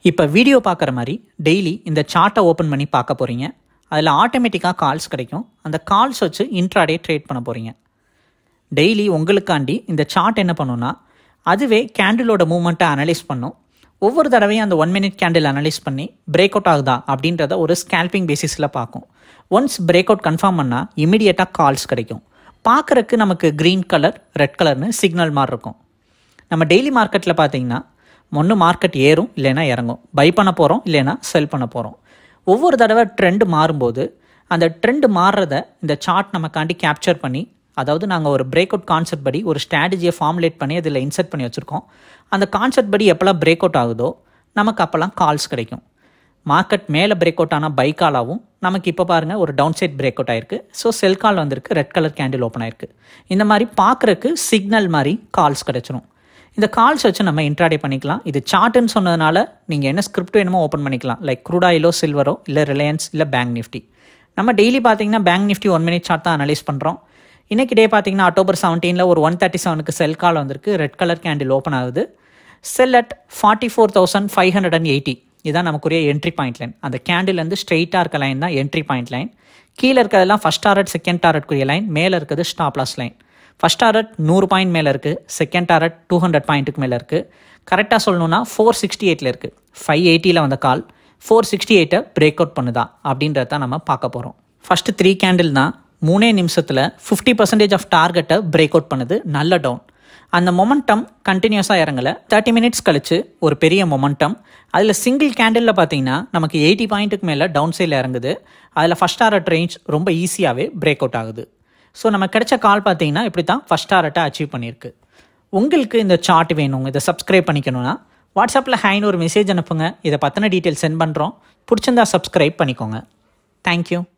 இப்போ வீடியோ பார்க்குற மாதிரி டெய்லி இந்த சார்ட்டை ஓப்பன் பண்ணி பார்க்க போகிறீங்க அதில் ஆட்டோமேட்டிக்காக கால்ஸ் கிடைக்கும் அந்த கால்ஸ் வச்சு இன்ட்ராடே ட்ரேட் பண்ண போகிறீங்க டெய்லி உங்களுக்காண்டி இந்த சார்ட் என்ன பண்ணுன்னா அதுவே கேண்டிலோட மூவ்மெண்ட்டை அனலைஸ் பண்ணும் ஒவ்வொரு தடவையும் அந்த ஒன் மினிட் கேண்டில் அனலைஸ் பண்ணி பிரேக் அவுட் ஆகுதா அப்படின்றத ஒரு ஸ்கேல்பிங் பேசிஸில் பார்க்கும் ஒன்ஸ் பிரேக் அவுட் கன்ஃபார்ம் பண்ணால் இமிடியேட்டாக கால்ஸ் கிடைக்கும் பார்க்குறக்கு நமக்கு க்ரீன் கலர் ரெட் கலர்னு சிக்னல் மாதிரி இருக்கும் நம்ம டெய்லி மார்க்கெட்டில் பார்த்தீங்கன்னா ஒன்று மார்க்கெட் ஏறும் இல்லைன்னா இறங்கும் பை பண்ண போகிறோம் இல்லைன்னா செல் பண்ண போகிறோம் ஒவ்வொரு தடவை ட்ரெண்ட் மாறும்போது அந்த ட்ரெண்ட் மாறுறத இந்த சார்ட் நமக்காண்டி கேப்சர் பண்ணி அதாவது நாங்கள் ஒரு பிரேக் அவுட் கான்செப்ட் படி ஒரு ஸ்ட்ராட்டஜியை ஃபார்முலேட் பண்ணி அதில் இன்செர்ட் பண்ணி வச்சுருக்கோம் அந்த கான்செப்ட் படி எப்போல்லாம் பிரேக் அவுட் ஆகுதோ நமக்கு அப்போல்லாம் கால்ஸ் கிடைக்கும் மார்க்கெட் மேலே பிரேக் அவுட் ஆனால் பை காலாகவும் நமக்கு இப்போ பாருங்கள் ஒரு டவுன் சைட் பிரேக் அவுட் ஆயிருக்கு ஸோ செல் கால் வந்திருக்கு ரெட் கலர் கேண்டில் ஓப்பன் ஆயிருக்கு இந்த மாதிரி பார்க்குறக்கு சிக்னல் மாதிரி கால்ஸ் கிடைச்சிரும் இந்த கால்ஸ் வச்சு நம்ம இன்ட்ராடே பண்ணிக்கலாம் இது சார்ட்டுன்னு சொன்னதுனால நீங்கள் என்ன ஸ்கிரிப்ட் வேணுமோ ஓப்பன் பண்ணிக்கலாம் லைக் க்ரூட் ஆயிலோ சில்வரோ இல்லை ரிலையன்ஸ் இல்லை பேங்க் நிஃப்டி நம்ம டெய்லி பார்த்தீங்கன்னா bank Nifty one minute chart தான் அனலைஸ் பண்ணுறோம் இன்றைக்கி டே பார்த்தீங்கன்னா அக்டோபர் செவன்டீனில் ஒரு ஒன் தேர்ட்டி செவனுக்கு செல் கால் வந்திருக்கு ரெட் கலர் கேண்டில் ஓப்பன் ஆகுது sell at forty four thousand five hundred and eighty இதுதான் நமக்குரிய என்ட்ரி பாயிண்ட் லைன் அந்த கேண்டில்லேருந்து ஸ்ட்ரெயிட்டாக இருக்க லைன் தான் என்ட்ரி பாயிண்ட் லைன் கீழே இருக்கிறதெல்லாம் ஃபஸ்ட் டாரட் செகண்ட் டாரட்குரிய லைன் மேலே இருக்கிறது stop loss line first target நூறு பாயிண்ட் மேலே இருக்குது செகண்ட் டாரட் டூ ஹண்ட்ரட் பாயிண்ட்டுக்கு மேலே இருக்குது கரெக்டாக சொல்லணும்னா ஃபோர் சிக்ஸ்டி எயிட்டில் இருக்குது ஃபைவ் எயிட்டியில் வந்த கால் ஃபோர் சிக்ஸ்டி எயிட்டை பிரேக் அவுட் பண்ணுதா அப்படின்றத தான் நம்ம பார்க்க போகிறோம் ஃபஸ்ட்டு த்ரீ கேண்டில் தான் மூணே நிமிஷத்தில் ஃபிஃப்டி பர்சன்டேஜ் ஆஃப் டார்கெட்டை பிரேக் அவுட் பண்ணுது நல்ல டவுன் அந்த மொமெண்டம் கண்டினியூஸாக இறங்கலை தேர்ட்டி மினிட்ஸ் கழிச்சு ஒரு பெரிய மொமெண்டம் அதில் சிங்கிள் கேண்டிலில் பார்த்தீங்கன்னா நமக்கு எயிட்டி பாயிண்ட்டுக்கு மேலே டவுன் சைடில் இறங்குது அதில் ஃபஸ்ட் டாரட் ரேஞ்ச் ரொம்ப ஈஸியாகவே பிரேக் அவுட் ஆகுது ஸோ நம்ம கிடைச்ச கால் பார்த்தீங்கன்னா இப்படி தான் ஃபஸ்ட் டாரட்டை அச்சீவ் பண்ணியிருக்கு உங்களுக்கு இந்த சார்ட் வேணும் இதை சப்ஸ்கிரைப் பண்ணிக்கணும்னா வாட்ஸ்அப்பில் ஹைன்னு ஒரு மெசேஜ் அனுப்புங்க இதை பற்றின டீட்டெயில் சென்ட் பண்ணுறோம் பிடிச்சிருந்தா சப்ஸ்கிரைப் பண்ணிக்கோங்க தேங்க்யூ